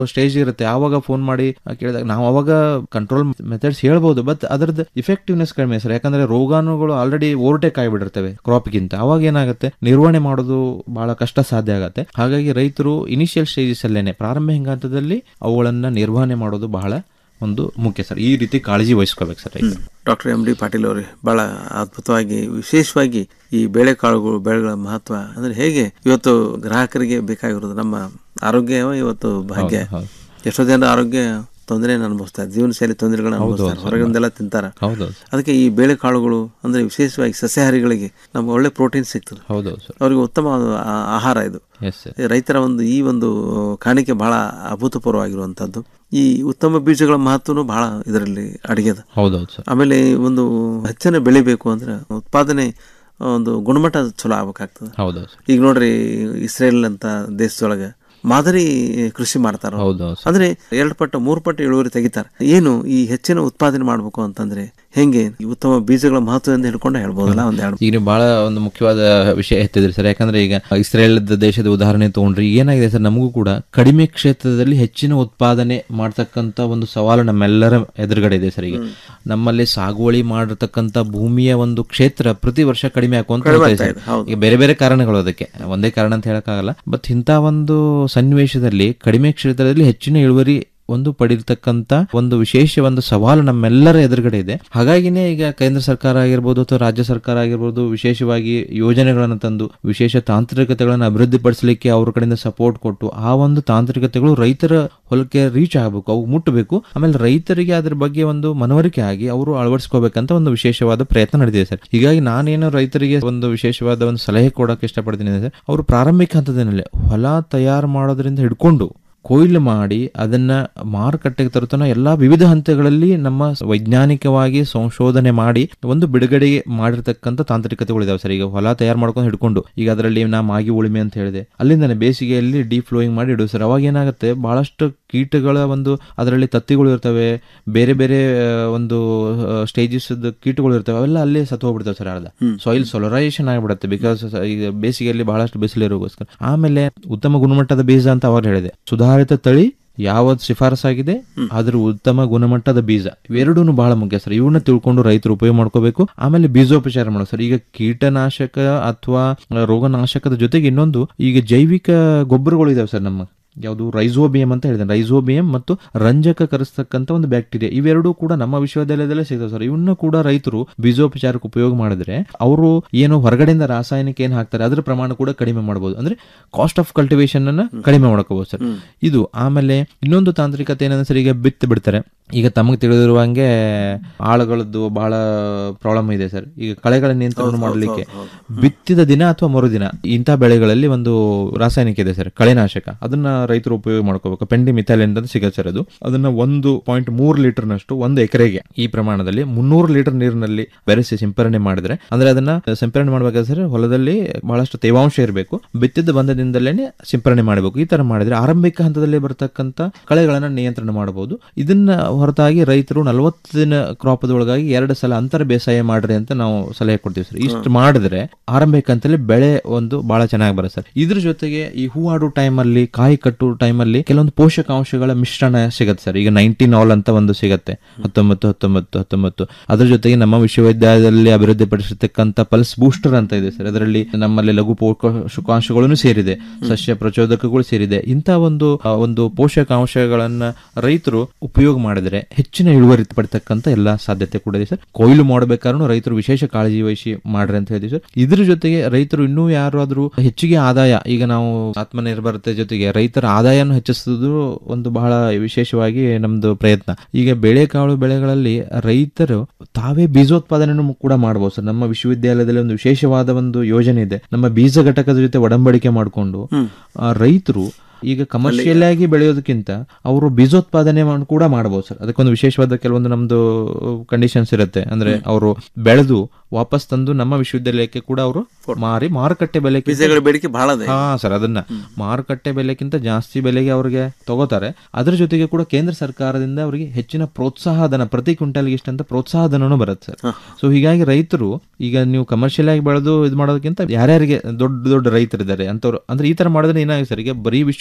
Stage ಇರುತ್ತೆ ಆವಾಗ phone ಮಾಡಿ ಕೇಳಿದಾಗ ನಾವು ಅವಾಗ ಕಂಟ್ರೋಲ್ ಮೆಥಡ್ಸ್ ಹೇಳ್ಬೋದು ಬಟ್ ಅದರದ್ದು ಇಫೆಕ್ಟಿವ್ನೆಸ್ ಕಡಿಮೆ ಸರ್ ಯಾಕಂದ್ರೆ ರೋಗಾಣುಗಳು ಆಲ್ರೆಡಿ ಓವರ್ಟೇಕ್ ಆಗಿಬಿಟ್ಟಿರ್ತವೆ ಕ್ರಾಪ್ಗಿಂತ ಅವಾಗ ಏನಾಗುತ್ತೆ ನಿರ್ವಹಣೆ ಮಾಡೋದು ಬಹಳ ಕಷ್ಟ ಸಾಧ್ಯ ಆಗತ್ತೆ ಹಾಗಾಗಿ ರೈತರು ಇನಿಷಿಯಲ್ ಸ್ಟೇಜಸ್ ಅಲ್ಲೇನೆ ಪ್ರಾರಂಭ ಹಂಗಾಂತದಲ್ಲಿ ಅವುಗಳನ್ನ ನಿರ್ವಹಣೆ ಮಾಡೋದು ಬಹಳ ಒಂದು ಮುಖ್ಯ ಸರ್ ಈ ರೀತಿ ಕಾಳಜಿ ವಹಿಸ್ಕೋಬೇಕು ಸರ್ ರೈತರು ಡಾಕ್ಟರ್ ಎಂ ಡಿ ಪಾಟೀಲ್ ಅವರೇ ಬಹಳ ಅದ್ಭುತವಾಗಿ ವಿಶೇಷವಾಗಿ ಈ ಬೇಳೆಕಾಳುಗಳು ಬೆಳೆಗಳ ಮಹತ್ವ ಅಂದ್ರೆ ಹೇಗೆ ಇವತ್ತು ಗ್ರಾಹಕರಿಗೆ ಬೇಕಾಗಿರೋದು ನಮ್ಮ ಆರೋಗ್ಯ ಇವತ್ತು ಭಾಗ್ಯ ಹೌದು. ಎಷ್ಟೋ ಜನ ಆರೋಗ್ಯ ತೊಂದರೆ ಅನುಭವಿಸ್ತಾರೆ ಜೀವನ ಶೈಲಿ ತೊಂದರೆಗಳನ್ನ ಅನುಭವಿಸ್ತಾರೆ ಹೊರಗಿಂದೆಲ್ಲ ತಿಂತಾರ ಹೌದು ಅದಕ್ಕೆ ಈ ಬೇಳೆಕಾಳುಗಳು ಅಂದ್ರೆ ವಿಶೇಷವಾಗಿ ಸಸ್ಯಾಹಾರಿಗಳಿಗೆ ನಮ್ಗೆ ಒಳ್ಳೆ ಪ್ರೋಟೀನ್ ಸಿಗ್ತದೆ ಹೌದು ಸರ್ ಅವರಿಗೆ ಉತ್ತಮವಾದ ಆ- ಆಹಾರ ಇದು ಎಸ್ ಸರ್ ಈ ರೈತರ ಒಂದು ಈ ಒಂದು ಕಾಣಿಕೆ ಬಹಳ ಅಭೂತಪೂರ್ವವಾಗಿರುವಂಥದ್ದು ಈ ಉತ್ತಮ ಬೀಜಗಳ ಮಹತ್ವನೂ ಬಹಳ ಇದರಲ್ಲಿ ಅಡಗ್ಯದ ಹೌದೌದು ಸರ್ ಆಮೇಲೆ ಒಂದು ಹೆಚ್ಚಿನ ಬೆಳಿಬೇಕು ಅಂದ್ರೆ ಉತ್ಪಾದನೆ ಒಂದು ಗುಣಮಟ್ಟ ಚಲೋ ಆಗ್ಬೇಕಾಗ್ತದೆ ಹೌದೌದು ಸರ್ ಈಗ ನೋಡ್ರಿ ಇಸ್ರೇಲ್ ಅಂತ ದೇಶದೊಳಗೆ ಮಾದರಿ ಕೃಷಿ ಮಾಡ್ತಾರ ಅವ್ರು. ಹೌದೌದು ಸರ್ ಅಂದ್ರೆ ಎರಡು ಪಟ್ಟು ಮೂರು ಪಟ್ಟು ಇಳುವರಿ ತೆಗಿತಾರೆ ಏನು ಈ ಹೆಚ್ಚಿನ ಉತ್ಪಾದನೆ ಮಾಡ್ಬೇಕು ಅಂತಂದ್ರೆ ಹೆಂಗೆ ಈ ಉತ್ತಮ ಬೀಜಗಳ ಮಹತ್ವದಿಂದ ಹಿಡ್ಕೊಂಡು ಹೇಳ್ಬೋದಲ್ಲ ಒಂದ್ ಎರಡು ಈಗ ನೀವು ಬಹಳ ಒಂದು ಮುಖ್ಯವಾದ ವಿಷಯ ಎತ್ತಿದ್ರಿ ಸರ್ ಯಾಕಂದ್ರೆ ಈಗ ಇಸ್ರೇಲ್ ದೇಶದ ಉದಾಹರಣೆ ತಗೊಂಡ್ರಿ ಏನಾಗಿದೆ ಸರ್ ನಮಗೂ ಕೂಡ ಕಡಿಮೆ ಕ್ಷೇತ್ರದಲ್ಲಿ ಹೆಚ್ಚಿನ ಉತ್ಪಾದನೆ ಮಾಡ್ತಕ್ಕಂತ ಒಂದು ಸವಾಲು ನಮ್ಮೆಲ್ಲರ ಎದುರುಗಡೆ ಇದೆ ಸರ್ ಈಗ ನಮ್ಮಲ್ಲಿ ಸಾಗುವಳಿ ಮಾಡಿರ್ತಕ್ಕಂತ ಭೂಮಿಯ ಒಂದು ಕ್ಷೇತ್ರ ಪ್ರತಿ ವರ್ಷ ಕಡಿಮೆ ಆಗುವಂತ ಹೋಗ್ತಾ ಇದೆ ಸರ್. ಈಗ ಬೇರೆ ಬೇರೆ ಕಾರಣಗಳು ಅದಕ್ಕೆ ಒಂದೇ ಕಾರಣ ಅಂತ ಹೇಳಕ್ಕಾಗಲ್ಲ ಬಟ್ ಇಂಥ ಒಂದು ಸನ್ನಿವೇಶದಲ್ಲಿ ಕಡಿಮೆ ಕ್ಷೇತ್ರದಲ್ಲಿ ಹೆಚ್ಚಿನ ಇಳುವರಿ ಒಂದು ಪಡಿರ್ತಕ್ಕಂತ ಒಂದು ವಿಶೇಷ ಒಂದು ಸವಾಲು ನಮ್ಮೆಲ್ಲರ ಎದುರುಗಡೆ ಇದೆ ಹಾಗಾಗಿನೇ ಈಗ ಕೇಂದ್ರ ಸರ್ಕಾರ ಆಗಿರ್ಬೋದು ಅಥವಾ ರಾಜ್ಯ ಸರ್ಕಾರ ಆಗಿರ್ಬೋದು ವಿಶೇಷವಾಗಿ ಯೋಜನೆಗಳನ್ನು ತಂದು ವಿಶೇಷ ತಾಂತ್ರಿಕತೆಗಳನ್ನು ಅಭಿವೃದ್ಧಿಪಡಿಸಲಿಕ್ಕೆ ಅವ್ರ ಕಡೆಯಿಂದ ಸಪೋರ್ಟ್ ಕೊಟ್ಟು ಆ ಒಂದು ತಾಂತ್ರಿಕತೆಗಳು ರೈತರ ಹೊಲಕ್ಕೆ ರೀಚ್ ಆಗಬೇಕು ಅವು ಮುಟ್ಟಬೇಕು ಆಮೇಲೆ ರೈತರಿಗೆ ಅದ್ರ ಬಗ್ಗೆ ಒಂದು ಮನವರಿಕೆ ಆಗಿ ಅವರು ಅಳವಡಿಸ್ಕೋಬೇಕಂತ ಒಂದು ವಿಶೇಷವಾದ ಪ್ರಯತ್ನ ನಡೆದಿದೆ ಸರ್ ಹೀಗಾಗಿ ನಾನೇನು ರೈತರಿಗೆ ಒಂದು ವಿಶೇಷವಾದ ಒಂದು ಸಲಹೆ ಕೊಡೋಕೆ ಇಷ್ಟಪಡ್ತೀನಿ ಸರ್ ಅವರು ಪ್ರಾರಂಭಿಕ ಹಂತದಲ್ಲಿ ಹೊಲ ತಯಾರು ಮಾಡೋದ್ರಿಂದ ಹಿಡ್ಕೊಂಡು ಕೊಯ್ಲು ಮಾಡಿ ಅದನ್ನ ಮಾರುಕಟ್ಟೆಗೆ ತರುತ್ತಾನ ಎಲ್ಲಾ ವಿವಿಧ ಹಂತಗಳಲ್ಲಿ ನಮ್ಮ ವೈಜ್ಞಾನಿಕವಾಗಿ ಸಂಶೋಧನೆ ಮಾಡಿ ಒಂದು ಬಿಡುಗಡೆ ಮಾಡಿರ್ತಕ್ಕಂಥ ತಾಂತ್ರಿಕತೆಗಳಿದಾವೆ ಸರ್ ಈಗ ಹೊಲ ತಯಾರು ಮಾಡ್ಕೊಂಡು ಹಿಡ್ಕೊಂಡು ಈಗ ಅದರಲ್ಲಿ ನಾ ಮಾಗಿ ಉಳಿಮೆ ಅಂತ ಹೇಳಿದೆ ಅಲ್ಲಿಂದನೇ ಬೇಸಿಗೆಯಲ್ಲಿ ಡೀಪ್ ಫ್ಲೋಯಿಂಗ್ ಮಾಡಿ ಇಡು ಸರ್ ಅವಾಗ ಏನಾಗುತ್ತೆ ಬಹಳಷ್ಟು ಕೀಟಗಳ ಒಂದು ಅದರಲ್ಲಿ ತತ್ತಿಗಳು ಇರ್ತವೆ ಬೇರೆ ಬೇರೆ ಆ, ಒಂದು ಸ್ಟೇಜಸ್ ಕೀಟಗಳು ಇರ್ತವೆ ಅವೆಲ್ಲ ಅಲ್ಲೇ ಸತ್ತು ಹೋಗ್ಬಿಡ್ತವೆ ಸರ್ ಅರ್ಧ ಸಾಯಿಲ್ ಸೊಲರೈಸೇಷನ್ ಆಗಿಬಿಡುತ್ತೆ ಬಿಕಾಸ್ ಈಗ ಬೇಸಿಗೆಯಲ್ಲಿ ಬಹಳಷ್ಟು ಬಿಸಿಲಿರೋಗೋಸ್ಕರ ಆಮೇಲೆ ಉತ್ತಮ ಗುಣಮಟ್ಟದ ಬೀಜ ಅಂತ ಅವಾಗ ಹೇಳಿದೆ ಸುಧಾರಿತ ತಳಿ ಯಾವ್ದು ಶಿಫಾರಸಾಗಿದೆ ಅದ್ರ ಉತ್ತಮ ಗುಣಮಟ್ಟದ ಬೀಜ ಇವೆರಡೂ ಬಹಳ ಮುಖ್ಯ ಸರ್ ಇವನ್ನ ತಿಳ್ಕೊಂಡು ರೈತರು ಉಪಯೋಗ ಮಾಡ್ಕೋಬೇಕು ಆಮೇಲೆ ಬೀಜೋಪಚಾರ ಮಾಡೋ ಸರ್ ಈಗ ಕೀಟನಾಶಕ ಅಥವಾ ರೋಗನಾಶಕದ ಜೊತೆಗೆ ಇನ್ನೊಂದು ಈಗ ಜೈವಿಕ ಗೊಬ್ಬರಗಳು ಇದಾವೆ ಸರ್ ನಮ್ಮ ಯಾವುದು ರೈಸೋಬಿಯಂ ಅಂತ ಹೇಳಿದೆ ರೈಸೋಬಿಯಂ ಮತ್ತು ರಂಜಕ ಕರೆಸ್ತಕ್ಕಂಥ ಒಂದು ಬ್ಯಾಕ್ಟೀರಿಯಾ ಇವೆರಡೂ ಕೂಡ ನಮ್ಮ ವಿಶ್ವವಿದ್ಯಾಲಯದಲ್ಲೇ ಸಿಗ್ತವೆ ಸರ್ ಇವನ್ನ ಕೂಡ ರೈತರು ಬೀಜೋಪಚಾರಕ್ಕೆ ಉಪಯೋಗ ಮಾಡಿದ್ರೆ ಅವರು ಏನು ಹೊರಗಡೆಯಿಂದ ರಾಸಾಯನಿಕ ಏನು ಹಾಕ್ತಾರೆ ಅದ್ರ ಪ್ರಮಾಣ ಕೂಡ ಕಡಿಮೆ ಮಾಡಬಹುದು ಅಂದ್ರೆ ಕಾಸ್ಟ್ ಆಫ್ ಕಲ್ಟಿವೇಶನ್ ಅನ್ನ ಕಡಿಮೆ ಮಾಡ್ಕೋಬಹುದು ಸರ್ ಇದು ಆಮೇಲೆ ಇನ್ನೊಂದು ತಾಂತ್ರಿಕತೆ ಏನಂದ್ರೆ ಸರ್ ಈಗ ಬಿತ್ತು ಬಿಡ್ತಾರೆ ಈಗ ತಮಗೆ ತಿಳಿದಿರುವಂಗೆ ಆಳುಗಳದ್ದು ಬಹಳ ಪ್ರಾಬ್ಲಮ್ ಇದೆ ಸರ್ ಈಗ ಕಳೆಗಳ ನಿಯಂತ್ರಣ ಮಾಡಲಿಕ್ಕೆ ಬಿತ್ತಿದ ದಿನ ಅಥವಾ ಮರುದಿನ ಇಂಥ ಬೆಳೆಗಳಲ್ಲಿ ಒಂದು ರಾಸಾಯನಿಕ ಇದೆ ಸರ್ ಕಳೆನಾಶಕ ಅದನ್ನ ರೈತರು ಉಪಯೋಗ ಮಾಡ್ಕೋಬೇಕು ಪೆಂಡಿ ಮಿಥೈಲಿನ್ ಅಂತ ಸಿಗುತ್ತೆ ಸರ್ ಅದು ಅದನ್ನ ಒಂದು ಪಾಯಿಂಟ್ ಮೂರು ಲೀಟರ್ನಷ್ಟು ಒಂದು ಎಕರೆಗೆ ಈ ಪ್ರಮಾಣದಲ್ಲಿ ಮುನ್ನೂರು ಲೀಟರ್ ನೀರಿನಲ್ಲಿ ಬೆರೆಸಿ ಸಿಂಪರಣೆ ಮಾಡಿದ್ರೆ ಅಂದ್ರೆ ಅದನ್ನ ಸಿಂಪರಣೆ ಮಾಡ್ಬೇಕಾದ್ರೆ ಸರ್ ಹೊಲದಲ್ಲಿ ಬಹಳಷ್ಟು ತೇವಾಂಶ ಇರಬೇಕು ಬಿತ್ತಿದ ಬಂದ ದಿನದಲ್ಲೇನೆ ಸಿಂಪರಣೆ ಮಾಡಬೇಕು ಈ ತರ ಮಾಡಿದ್ರೆ ಆರಂಭಿಕ ಹಂತದಲ್ಲಿ ಬರ್ತಕ್ಕಂಥ ಕಳೆಗಳನ್ನ ನಿಯಂತ್ರಣ ಮಾಡಬಹುದು ಇದನ್ನ ಹೊರತಾಗಿ ರೈತರು ನಲವತ್ತು ದಿನ ಕ್ರಾಪ್ ಒಳಗಾಗಿ ಎರಡು ಸಲ ಅಂತರ ಬೇಸಾಯ ಮಾಡ್ರಿ ಅಂತ ನಾವು ಸಲಹೆ ಕೊಡ್ತೀವಿ ಸರ್ ಇಷ್ಟು ಮಾಡಿದ್ರೆ ಆರಂಭಿಕ ಹಂತದಲ್ಲಿ ಬೆಳೆ ಒಂದು ಬಹಳ ಚೆನ್ನಾಗಿ ಬರುತ್ತೆ ಸರ್ ಇದ್ರ ಜೊತೆಗೆ ಈ ಹೂ ಆಡೋ ಟೈಮಲ್ಲಿ ಕಾಯಿ ಕಟ್ಟೋ ಟೈಮಲ್ಲಿ ಕೆಲವೊಂದು ಪೋಷಕಾಂಶಗಳ ಮಿಶ್ರಣ ಸಿಗತ್ತೆ ಸರ್ ಈಗ ನೈನ್ಟೀನ್ ಆಲ್ ಅಂತ ಒಂದು ಸಿಗತ್ತೆ ಹತ್ತೊಂಬತ್ತು ಹತ್ತೊಂಬತ್ತು ಹತ್ತೊಂಬತ್ತು ಅದ್ರ ಜೊತೆಗೆ ನಮ್ಮ ವಿಶ್ವವಿದ್ಯಾಲಯದಲ್ಲಿ ಅಭಿವೃದ್ಧಿಪಡಿಸಿರ್ತಕ್ಕಂಥ ಪಲ್ಸ್ ಬೂಸ್ಟರ್ ಅಂತ ಇದೆ ಸರ್ ಅದರಲ್ಲಿ ನಮ್ಮಲ್ಲಿ ಲಘು ಪೋಷಕಾಂಶಗಳನ್ನು ಸೇರಿದೆ ಸಸ್ಯ ಪ್ರಚೋದಕಗಳು ಸೇರಿದೆ ಇಂಥ ಒಂದು ಆ, ಒಂದು ಪೋಷಕಾಂಶಗಳನ್ನ ರೈತರು ಉಪಯೋಗ ಮಾಡಿದ್ರೆ ಹೆಚ್ಚಿನ ಇಳುವರಿ ಪಡ್ತಕ್ಕಂಥ ಎಲ್ಲಾ ಸಾಧ್ಯತೆ ಕೂಡ ಇದೆ ಸರ್ ಕೊಯ್ಲು ಮಾಡಬೇಕಾದ್ರೂ ರೈತರು ವಿಶೇಷ ಕಾಳಜಿ ವಹಿಸಿ ಮಾಡ್ರಿ ಅಂತ ಹೇಳಿದ್ವಿ ಸರ್ ಇದ್ರ ಜೊತೆಗೆ ರೈತರು ಇನ್ನೂ ಯಾರಾದ್ರೂ ಹೆಚ್ಚಿಗೆ ಆದಾಯ ಈಗ ನಾವು ಆತ್ಮನಿರ್ಭರತೆ ಜೊತೆಗೆ ರೈತರ ಆದಾಯವನ್ನು ಹೆಚ್ಚಿಸುವುದು ಒಂದು ಬಹಳ ವಿಶೇಷವಾಗಿ ನಮ್ದು ಪ್ರಯತ್ನ ಈಗ ಬೇಳೆಕಾಳು ಬೆಳೆಗಳಲ್ಲಿ ರೈತರು ತಾವೇ ಬೀಜೋತ್ಪಾದನೆಯನ್ನು ಕೂಡ ಮಾಡಬಹುದು ಸರ್ ನಮ್ಮ ವಿಶ್ವವಿದ್ಯಾಲಯದಲ್ಲಿ ಒಂದು ವಿಶೇಷವಾದ ಒಂದು ಯೋಜನೆ ಇದೆ ನಮ್ಮ ಬೀಜ ಘಟಕದ ಜೊತೆ ಒಡಂಬಡಿಕೆ ಮಾಡಿಕೊಂಡು ರೈತರು ಈಗ ಕಮರ್ಷಿಯಲ್ ಆಗಿ ಬೆಳೆಯೋದಕ್ಕಿಂತ ಅವರು ಬೀಜೋತ್ಪಾದನೆ ಮಾಡ್- ಕೂಡ ಮಾಡಬಹುದು ಸರ್ ಅದಕ್ಕೊಂದು ವಿಶೇಷವಾದ ಕೆಲವೊಂದು ನಮ್ದು ಕಂಡೀಷನ್ಸ್ ಇರುತ್ತೆ ಅಂದ್ರೆ ಅವರು ಬೆಳೆದು ವಾಪಸ್ ತಂದು ನಮ್ಮ ವಿಶ್ವವಿದ್ಯಾಲಯಕ್ಕೆ ಕೂಡ ಅವರು ಮಾರಿ ಮಾರುಕಟ್ಟೆ ಬೆಲೆಗೆ ಬೀಜಗಳ ಬೇಡಿಕೆ ಬಹಳ ಇದೆ ಹಾ ಸರ್ ಅದನ್ನ ಮಾರುಕಟ್ಟೆ ಬೆಲೆಗಿಂತ ಜಾಸ್ತಿ ಬೆಲೆಗೆ ಅವ್ರಿಗೆ ತಗೋತಾರೆ ಅದ್ರ ಜೊತೆಗೆ ಕೂಡ ಕೇಂದ್ರ ಸರ್ಕಾರದಿಂದ ಅವರಿಗೆ ಹೆಚ್ಚಿನ ಪ್ರೋತ್ಸಾಹ ಧನ ಪ್ರತಿ ಕ್ವಿಂಟಲ್ಗೆ ಇಷ್ಟಂತ ಪ್ರೋತ್ಸಾಹ ಧನನೂ ಬರುತ್ತೆ ಸರ್ ಸೊ ಹೀಗಾಗಿ ರೈತರು ಈಗ ನೀವು ಕಮರ್ಷಿಯಲ್ ಆಗಿ ಬೆಳೆದು ಇದು ಮಾಡೋದಕ್ಕಿಂತ ಯಾರ್ಯಾರಿಗೆ ದೊಡ್ಡ ದೊಡ್ಡ ರೈತರಿದ್ದಾರೆ ಅಂತವ್ರು ಅಂದ್ರೆ ಈ ತರ ಮಾಡಿದ್ರೆ ಏನಾಗುತ್ತೆ ಸರ್ ಈಗ ಬರೀ ವಿಶ್ವವಿದ್ಯಾಲಯ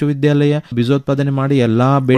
ವಿಶ್ವವಿದ್ಯಾಲಯ ಬೀಜೋತ್ಪಾದನೆ ಮಾಡಿ ಎಲ್ಲಾ